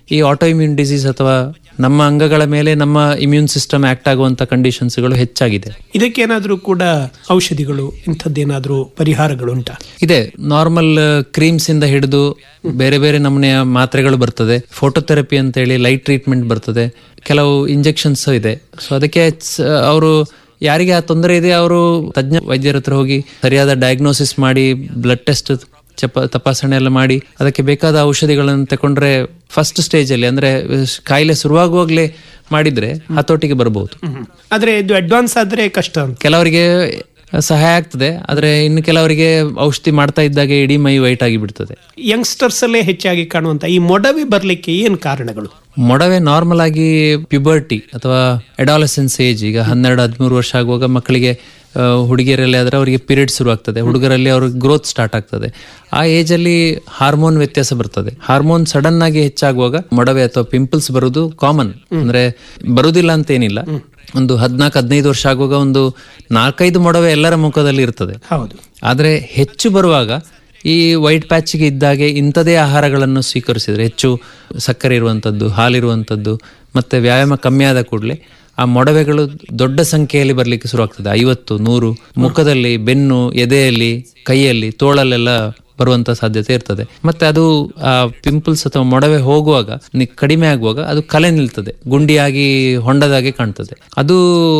ಈ auto immune disease ಅಥವಾ ನಮ್ಮ ಅಂಗಗಳ ಮೇಲೆ ನಮ್ಮ ಇಮ್ಯೂನ್ ಸಿಸ್ಟಮ್ ಆಕ್ಟ್ ಆಗುವಂತ ಕಂಡೀಷನ್ಸ್ಗಳು ಹೆಚ್ಚಾಗಿದೆ ಇದಕ್ಕೇನಾದ್ರೂ ಕೂಡ ಔಷಧಿಗಳು ಇಂಥದ್ದೇನಾದ್ರೂ ಪರಿಹಾರಗಳು ಉಂಟಾ ಇದೆ ನಾರ್ಮಲ್ ಕ್ರೀಮ್ಸ್ ಇಂದ ಹಿಡಿದು ಬೇರೆ ಬೇರೆ ನಮೂನೆಯ ಮಾತ್ರೆಗಳು ಬರ್ತದೆ ಫೋಟೋಥೆರಪಿ ಅಂತ ಹೇಳಿ ಲೈಟ್ ಟ್ರೀಟ್ಮೆಂಟ್ ಬರ್ತದೆ ಕೆಲವು ಇಂಜೆಕ್ಷನ್ಸ್ ಇದೆ ಸೊ ಅದಕ್ಕೆ ಅವರು ಯಾರಿಗೆ ಆ ತೊಂದರೆ ಇದೆ ಅವರು ತಜ್ಞ ವೈದ್ಯರ ಹತ್ರ ಹೋಗಿ ಸರಿಯಾದ ಡಯಾಗ್ನೋಸಿಸ್ ಮಾಡಿ ಬ್ಲಡ್ ಟೆಸ್ಟ್ ಚಪ ತಪಾಸಣೆ ಎಲ್ಲ ಮಾಡಿ ಅದಕ್ಕೆ ಬೇಕಾದ ಔಷಧಿಗಳನ್ನು ತಗೊಂಡ್ರೆ ಫಸ್ಟ್ ಸ್ಟೇಜ್ ಅಲ್ಲಿ ಅಂದ್ರೆ ಕಾಯಿಲೆ ಶುರುವಾಗುವಾಗಲೇ ಮಾಡಿದ್ರೆ ಹತೋಟಿಗೆ ಬರಬಹುದು ಆದ್ರೆ ಇದು ಅಡ್ವಾನ್ಸ್ ಆದ್ರೆ ಕಷ್ಟ ಅಂತ ಕೆಲವರಿಗೆ ಸಹಾಯ ಆಗ್ತದೆ ಆದ್ರೆ ಇನ್ನು ಕೆಲವರಿಗೆ ಔಷಧಿ ಮಾಡ್ತಾ ಇದ್ದಾಗೆ ಇಡೀ ಮೈ ವೈಟ್ ಆಗಿ ಬಿಡ್ತದೆ ಯಂಗ್ಸ್ಟರ್ಸ್ ಅಲ್ಲೇ ಹೆಚ್ಚಾಗಿ ಕಾಣುವಂತ ಈ ಮೊಡವೆ ಬರ್ಲಿಕ್ಕೆ ಏನ್ ಕಾರಣಗಳು ಮೊಡವೆ ನಾರ್ಮಲ್ ಆಗಿ ಪ್ಯುಬರ್ಟಿ ಅಥವಾ ಎಡಾಲಸೆನ್ಸ್ ಏಜ್ ಈಗ ಹನ್ನೆರಡು ಹದಿಮೂರು ವರ್ಷ ಆಗುವಾಗ ಮಕ್ಕಳಿಗೆ ಆ, ಹುಡುಗಿಯರಲ್ಲಿ ಆದ್ರೆ ಅವರಿಗೆ ಪೀರಿಯಡ್ ಶುರು ಆಗ್ತದೆ ಹುಡುಗರಲ್ಲಿ ಅವ್ರಿಗೆ ಗ್ರೋತ್ ಸ್ಟಾರ್ಟ್ ಆಗ್ತದೆ ಆ ಏಜ್ ಅಲ್ಲಿ ಹಾರ್ಮೋನ್ ವ್ಯತ್ಯಾಸ ಬರ್ತದೆ ಹಾರ್ಮೋನ್ ಸಡನ್ ಆಗಿ ಹೆಚ್ಚಾಗುವಾಗ ಮೊಡವೆ ಅಥವಾ ಪಿಂಪಲ್ಸ್ ಬರುವುದು ಕಾಮನ್ ಅಂದ್ರೆ ಬರುದಿಲ್ಲ ಅಂತ ಏನಿಲ್ಲ ಒಂದು ಹದಿನಾಲ್ಕು ಹದಿನೈದು ವರ್ಷ ಆಗುವಾಗ ಒಂದು ನಾಲ್ಕೈದು ಮೊಡವೆ ಎಲ್ಲರ ಮುಖದಲ್ಲಿ ಇರ್ತದೆ ಹೌದು ಆದರೆ ಹೆಚ್ಚು ಬರುವಾಗ ಈ ವೈಟ್ ಪ್ಯಾಚ್ಗೆ ಇದ್ದಾಗೆ ಇಂಥದೇ ಆಹಾರಗಳನ್ನು ಸ್ವೀಕರಿಸಿದ್ರೆ ಹೆಚ್ಚು ಸಕ್ಕರೆ ಇರುವಂಥದ್ದು ಹಾಲಿರುವಂಥದ್ದು ಮತ್ತೆ ವ್ಯಾಯಾಮ ಕಮ್ಮಿ ಆದ ಕೂಡಲೇ ಆ ಮೊಡವೆಗಳು ದೊಡ್ಡ ಸಂಖ್ಯೆಯಲ್ಲಿ ಬರಲಿಕ್ಕೆ ಶುರು ಆಗ್ತದೆ ಐವತ್ತು ನೂರು ಮುಖದಲ್ಲಿ ಬೆನ್ನು ಎದೆಯಲ್ಲಿ ಕೈಯಲ್ಲಿ ತೋಳಲ್ಲೆಲ್ಲ ಬರುವಂತ ಸಾಧ್ಯತೆ ಇರ್ತದೆ ಮತ್ತೆ ಅದು ಆ ಪಿಂಪಲ್ಸ್ ಅಥವಾ ಮೊಡವೆ ಹೋಗುವಾಗ ನಿ- ಕಡಿಮೆ ಆಗುವಾಗ ಅದು ಕಲೆ ನಿಲ್ತದೆ ಗುಂಡಿಯಾಗಿ ಹೊಂಡದಾಗೆ ಕಾಣ್ತದೆ ಅದು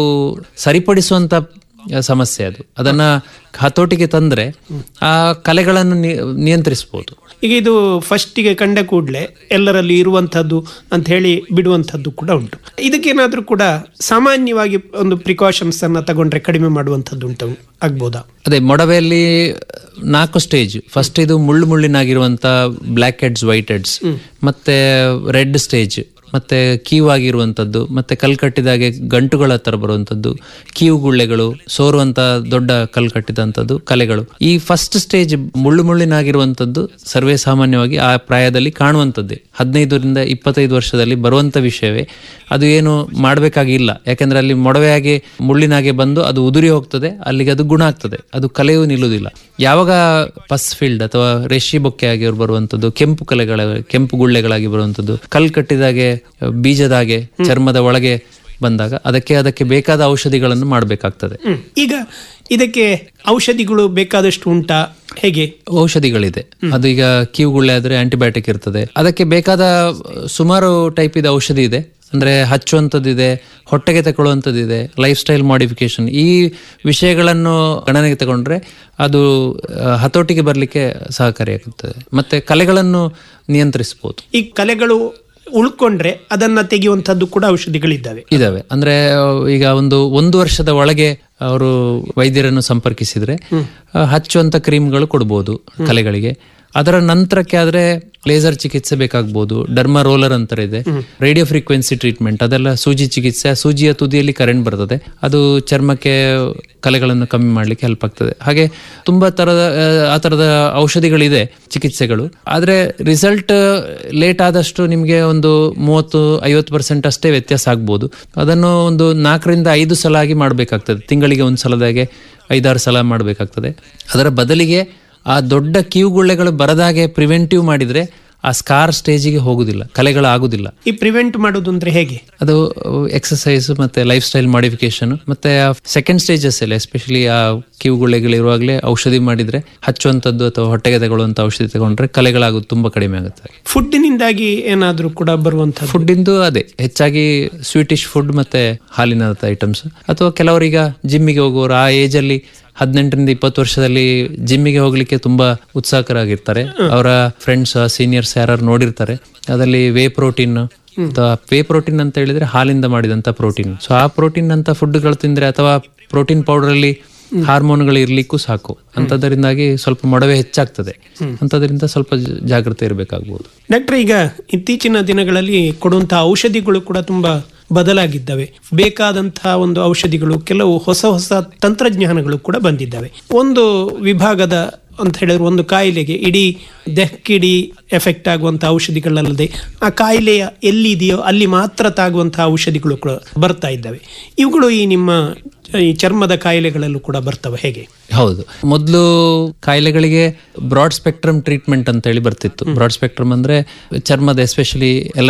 ಸರಿಪಡಿಸುವಂತ ಸಮಸ್ಯೆ ಅದು ಅದನ್ನ ಹತೋಟಿಗೆ ತಂದ್ರೆ ಆ ಕಲೆಗಳನ್ನು ನಿ- ನಿಯಂತ್ರಿಸಬಹುದು ಈಗ ಇದು ಫಸ್ಟಿಗೆ ಕಂಡ ಕೂಡಲೇ ಎಲ್ಲರಲ್ಲಿ ಇರುವಂತಹದ್ದು ಅಂತ ಹೇಳಿ ಬಿಡುವಂತಹದ್ದು ಕೂಡ ಉಂಟು ಇದಕ್ಕೇನಾದ್ರೂ ಕೂಡ ಸಾಮಾನ್ಯವಾಗಿ ಒಂದು ಪ್ರಿಕಾಷನ್ಸ್ ಅನ್ನ ತಗೊಂಡ್ರೆ ಕಡಿಮೆ ಮಾಡುವಂತಹದ್ದು ಉಂಟು ಆಗ್ಬೋದಾ ಅದೇ ಮೊಡವೆಯಲ್ಲಿ ನಾಲ್ಕು ಸ್ಟೇಜ್ ಫಸ್ಟ್ ಇದು ಮುಳ್ಳು ಮುಳ್ಳಿನಾಗಿರುವಂತ ಬ್ಲ್ಯಾಕ್ ಹೆಡ್ಸ್ ವೈಟ್ ಹೆಡ್ಸ್ ಮತ್ತೆ ರೆಡ್ ಸ್ಟೇಜ್ ಮತ್ತೆ ಕೀವು ಆಗಿರುವಂಥದ್ದು ಮತ್ತೆ ಕಲ್ ಕಟ್ಟಿದಾಗೆ ಗಂಟುಗಳ ಹತ್ರ ಬರುವಂಥದ್ದು ಕೀವು ಗುಳ್ಳೆಗಳು ಸೋರುವಂತ ದೊಡ್ಡ ಕಲ್ ಕಟ್ಟಿದಂಥದ್ದು ಕಲೆಗಳು ಈ ಫಸ್ಟ್ ಸ್ಟೇಜ್ ಮುಳ್ಳು ಮುಳ್ಳಿನಾಗಿರುವಂಥದ್ದು ಸರ್ವೇ ಸಾಮಾನ್ಯವಾಗಿ ಆ ಪ್ರಾಯದಲ್ಲಿ ಕಾಣುವಂಥದ್ದೇ ಹದಿನೈದರಿಂದ ಇಪ್ಪತ್ತೈದು ವರ್ಷದಲ್ಲಿ ಬರುವಂತ ವಿಷಯವೇ ಅದು ಏನು ಮಾಡಬೇಕಾಗಿಲ್ಲ ಯಾಕಂದ್ರೆ ಅಲ್ಲಿ ಮೊಡವೆಯಾಗಿ ಮುಳ್ಳಿನಾಗೆ ಬಂದು ಅದು ಉದುರಿ ಹೋಗ್ತದೆ ಅಲ್ಲಿಗೆ ಅದು ಗುಣ ಆಗ್ತದೆ ಅದು ಕಲೆಯೂ ನಿಲ್ಲುವುದಿಲ್ಲ ಯಾವಾಗ ಪಸ್ ಫೀಲ್ಡ್ ಅಥವಾ ರೆಶಿ ಬೊಕ್ಕೆ ಆಗಿ ಅವ್ರು ಬರುವಂತದ್ದು ಕೆಂಪು ಕಲೆಗಳ ಕೆಂಪು ಗುಳ್ಳೆಗಳಾಗಿ ಬರುವಂತದ್ದು ಕಲ್ ಕಟ್ಟಿದಾಗೆ ಬೀಜದಾಗೆ ಚರ್ಮದ ಒಳಗೆ ಬಂದಾಗ ಅದಕ್ಕೆ ಅದಕ್ಕೆ ಬೇಕಾದ ಔಷಧಿಗಳನ್ನು ಮಾಡಬೇಕಾಗ್ತದೆ ಹ್ಮ್. ಈಗ ಇದಕ್ಕೆ ಔಷಧಿಗಳು ಬೇಕಾದಷ್ಟು ಉಂಟಾ ಹೇಗೆ ಔಷಧಿಗಳಿದೆ ಅದು ಈಗ ಕಿವುಗುಳ್ಳೆ ಆದ್ರೆ ಆಂಟಿಬಯೋಟಿಕ್ ಇರ್ತದೆ ಅದಕ್ಕೆ ಬೇಕಾದ ಸುಮಾರು ಟೈಪ್ ಇದೆ ಔಷಧಿ ಇದೆ ಅಂದ್ರೆ ಹಚ್ಚುವಂಥದ್ದಿದೆ ಹೊಟ್ಟೆಗೆ ತಗೊಳ್ಳುವಂಥದ್ದಿದೆ ಲೈಫ್ ಸ್ಟೈಲ್ ಮಾಡಿಫಿಕೇಶನ್ ಈ ವಿಷಯಗಳನ್ನು ಗಣನೆಗೆ ತಗೊಂಡ್ರೆ ಅದು ಆ, ಹತೋಟಿಗೆ ಬರಲಿಕ್ಕೆ ಸಹಕಾರಿಯಾಗುತ್ತದೆ ಮತ್ತೆ ಕಲೆಗಳನ್ನು ನಿಯಂತ್ರಿಸಬಹುದು ಈ ಕಲೆಗಳು ಉಳ್ಕೊಂಡ್ರೆ ಅದನ್ನ ತೆಗೆಯುವಂತಹದ್ದು ಕೂಡ ಔಷಧಿಗಳಿದ್ದಾವೆ ಇದಾವೆ ಅಂದ್ರೆ ಈಗ ಒಂದು ಒಂದು ವರ್ಷದ ಒಳಗೆ ಅವರು ವೈದ್ಯರನ್ನು ಸಂಪರ್ಕಿಸಿದ್ರೆ ಆ, ಹಚ್ಚುವಂತ ಕ್ರೀಮ್ಗಳು ಕೊಡ್ಬೋದು ಕಲೆಗಳಿಗೆ ಅದರ ನಂತರಕ್ಕೆ ಆದ್ರೆ ಲೇಸರ್ ಚಿಕಿತ್ಸೆ ಬೇಕಾಗ್ಬೋದು ಡರ್ಮ ರೋಲರ್ ಅಂತ ಇದೆ ರೇಡಿಯೋ ಫ್ರೀಕ್ವೆನ್ಸಿ ಟ್ರೀಟ್ಮೆಂಟ್ ಅದೆಲ್ಲ ಸೂಜಿ ಚಿಕಿತ್ಸೆ ಆ ಸೂಜಿಯ ತುದಿಯಲ್ಲಿ ಕರೆಂಟ್ ಬರ್ತದೆ ಅದು ಚರ್ಮಕ್ಕೆ ಕಲೆಗಳನ್ನು ಕಮ್ಮಿ ಮಾಡ್ಲಿಕ್ಕೆ ಹೆಲ್ಪ್ ಆಗ್ತದೆ ಹಾಗೆ ತುಂಬಾ ತರದ ಆ, ಆ ತರದ ಔಷಧಿಗಳಿದೆ ಚಿಕಿತ್ಸೆಗಳು ಆದ್ರೆ ರಿಸಲ್ಟ್ ಲೇಟ್ ಆದಷ್ಟು ನಿಮಗೆ ಒಂದು ಮೂವತ್ತು ಐವತ್ತು ಪರ್ಸೆಂಟ್ ಅಷ್ಟೇ ವ್ಯತ್ಯಾಸ ಆಗ್ಬೋದು ಅದನ್ನು ಒಂದು ನಾಲ್ಕರಿಂದ ಐದು ಸಲ ಆಗಿ ಮಾಡಬೇಕಾಗ್ತದೆ ತಿಂಗಳಿಗೆ ಒಂದು ಸಲದಾಗೆ ಐದಾರು ಸಲ ಮಾಡಬೇಕಾಗ್ತದೆ ಅದರ ಬದಲಿಗೆ ಆ ದೊಡ್ಡ ಕಿವುಗುಳ್ಳೆಗಳು ಬರದಾಗೆ ಪ್ರಿವೆಂಟಿವ್ ಮಾಡಿದ್ರೆ ಆ ಸ್ಕಾರ್ ಸ್ಟೇಜಿಗೆ ಹೋಗುದಿಲ್ಲ ಕಲೆಗಳು ಆಗುದಿಲ್ಲ ಈ ಪ್ರಿವೆಂಟ್ ಮಾಡೋದು ಅಂದ್ರೆ ಹೇಗೆ ಅದು ಎಕ್ಸಸೈಸ್ ಮತ್ತೆ ಲೈಫ್ ಸ್ಟೈಲ್ ಮಾಡಿಫಿಕೇಶನ್ ಮತ್ತೆ ಸೆಕೆಂಡ್ ಸ್ಟೇಜಸ್ ಅಲ್ಲಿ ಎಸ್ಪೆಷಲಿ ಆ ಕಿವುಗುಳ್ಳೆಗಳಿರುವಾಗಲೇ ಔಷಧಿ ಮಾಡಿದ್ರೆ ಹಚ್ಚುವಂಥದ್ದು ಅಥವಾ ಹೊಟ್ಟೆಗೆ ತಗೊಳ್ಳುವಂತ ಔಷಧಿ ತಗೊಂಡ್ರೆ ಕಲೆಗಳಾಗೋದು ತುಂಬಾ ಕಡಿಮೆ ಆಗುತ್ತೆ ಫುಡ್ಡಿನಿಂದಾಗಿ ಏನಾದ್ರೂ ಕೂಡ ಬರುವಂತಹದ್ದು ಫುಡ್ ಇಂದು ಅದೇ ಹೆಚ್ಚಾಗಿ ಸ್ವೀಟಿಶ್ ಫುಡ್ ಮತ್ತೆ ಹಾಲಿನ ಐಟಮ್ಸ್ ಅಥವಾ ಕೆಲವರೀಗ ಜಿಮ್ಮಿಗೆ ಹೋಗುವವರು ಆ ಏಜ್ ಅಲ್ಲಿ ಹದಿನೆಂಟರಿಂದ ಇಪ್ಪತ್ತು ವರ್ಷದಲ್ಲಿ ಜಿಮ್ಮಿಗೆ ಹೋಗ್ಲಿಕ್ಕೆ ತುಂಬಾ ಉತ್ಸಾಹಕರಾಗಿರ್ತಾರೆ ಅವರ ಫ್ರೆಂಡ್ಸ್ ಸೀನಿಯರ್ಸ್ ಯಾರು ನೋಡಿರ್ತಾರೆ ಅದರಲ್ಲಿ ವೇ ಪ್ರೋಟೀನ್ ಅಥವಾ ವೇ ಪ್ರೋಟೀನ್ ಅಂತ ಹೇಳಿದ್ರೆ ಹಾಲಿಂದ ಮಾಡಿದಂತ ಪ್ರೋಟೀನ್ ಸೊ ಆ ಪ್ರೋಟೀನ್ ಅಂತ ಫುಡ್ಗಳು ತಿಂದ್ರೆ ಅಥವಾ ಪ್ರೋಟೀನ್ ಪೌಡರ್ ಅಲ್ಲಿ ಹಾರ್ಮೋನ್ಗಳು ಇರ್ಲಿಕ್ಕೂ ಸಾಕು ಅಂತದರಿಂದಾಗಿ ಸ್ವಲ್ಪ ಮೊಡವೆ ಹೆಚ್ಚಾಗ್ತದೆ ಅಂತದ್ರಿಂದ ಸ್ವಲ್ಪ ಜ- ಜಾಗ್ರತೆ ಇರಬೇಕಾಗ್ಬೋದು ಡಾಕ್ಟರ್ ಈಗ ಇತ್ತೀಚಿನ ದಿನಗಳಲ್ಲಿ ಕೊಡುವಂತಹ ಔಷಧಿಗಳು ಕೂಡ ತುಂಬಾ ಬದಲಾಗಿದ್ದಾವೆ ಬೇಕಾದಂತಹ ಒಂದು ಔಷಧಿಗಳು ಕೆಲವು ಹೊಸ ಹೊಸ ತಂತ್ರಜ್ಞಾನಗಳು ಕೂಡ ಬಂದಿದ್ದಾವೆ ಒಂದು ವಿಭಾಗದ ಅಂತ ಹೇಳಿದ್ರೆ ಒಂದು ಕಾಯಿಲೆಗೆ ಇಡೀ ದೇಹಕ್ಕಿಡೀ ಎಫೆಕ್ಟ್ ಆಗುವಂತಹ ಔಷಧಿಗಳಲ್ಲದೆ ಆ ಕಾಯಿಲೆಯ ಎಲ್ಲಿದೆಯೋ ಅಲ್ಲಿ ಮಾತ್ರ ತಾಗುವಂತಹ ಔಷಧಿಗಳು ಕೂಡ ಬರ್ತಾ ಇದ್ದಾವೆ ಇವುಗಳು ಈ ನಿಮ್ಮ ಈ ಚರ್ಮದ ಕಾಯಿಲೆಗಳಲ್ಲೂ ಕೂಡ ಬರ್ತವೆ ಹೇಗೆ ಹೌದು ಮೊದಲು ಕಾಯಿಲೆಗಳಿಗೆ ಬ್ರಾಡ್ ಸ್ಪೆಕ್ಟ್ರಮ್ ಟ್ರೀಟ್ಮೆಂಟ್ ಅಂತ ಹೇಳಿ ಬರ್ತಿತ್ತು ಬ್ರಾಡ್ ಸ್ಪೆಕ್ಟ್ರಮ್ ಅಂದ್ರೆ ಚರ್ಮದ ಎಸ್ಪೆಷಲಿ